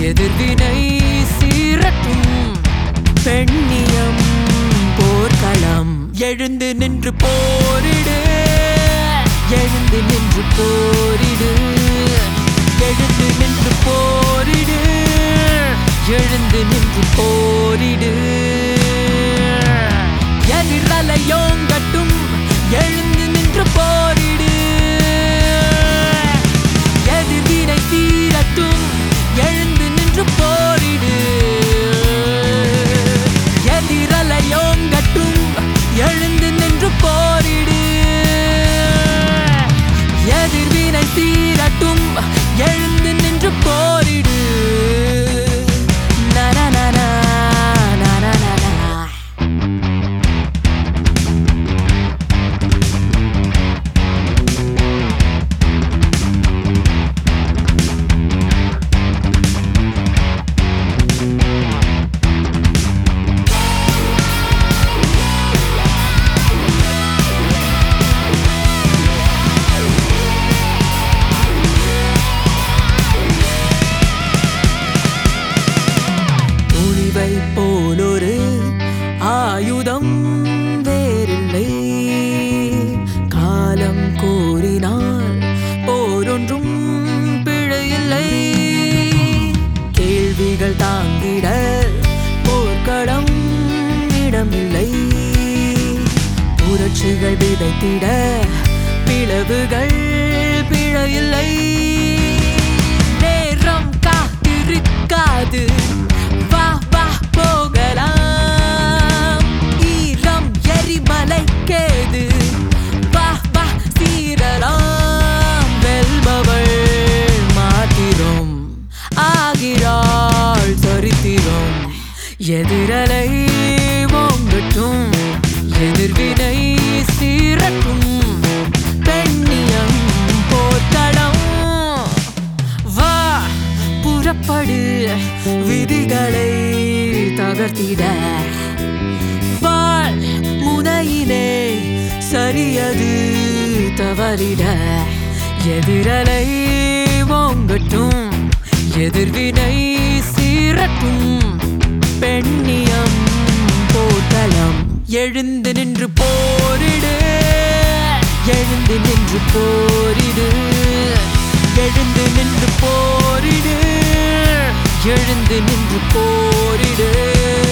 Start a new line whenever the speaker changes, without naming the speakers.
எதிர்வினை சீரட்டும் பெண்ணியம் போர்க்களம் எழுந்து நின்று போரிடு எழுந்து நின்று போரிடு எழுந்து நின்று போரிடு எழுந்து நின்று போரிடு எதிரலையோங்கட்டும் எழுந்து நின்று போரிடு எதிர்வினை தீரட்டும் எழுந்து நின்று போரிடு எதிரலையோங்கட்டும் எழுந்து நின்று போரிடு எதிர்வினை தீரட்டும் எழுந்து நின்று போரிடு நனநன, நனநன. துணிவை போலொரு ஆயுதம் வேறில்லை காலம் கூறினால் போரொன்றும் பிழையில்லை கேள்விகள் தாங்கிட போர்க்களம் இடமில்லை புரட்சிகள் விதைத்திட பிளவுகள் பிழையில்லை நேரம் காத்திருக்காது வா வா போகலாம் ஈரம் எரிமலைக்கேது வா வா சீரலாம் வெல்பவள் மாத்திரம் ஆகிறாள் சரித்திரம் எதிரலை ஓங்கட்டும் எதிர்வினை சீரட்டும் பெண்ணியம் போர்க்களம் வா புறப்படு விதிகளை தகர்த்திட வாழ் முனையிலே சரியது தவறிட எதிரலை ஓங்கட்டும் எதிர்வினை சீரட்டும் பெண்ணியம் போர்க்களம் எழுந்து நின்று போரிடு எழுந்து நின்று போரிடு எழுந்து நின்று போரிடு எழுந்து நின்று போரிடு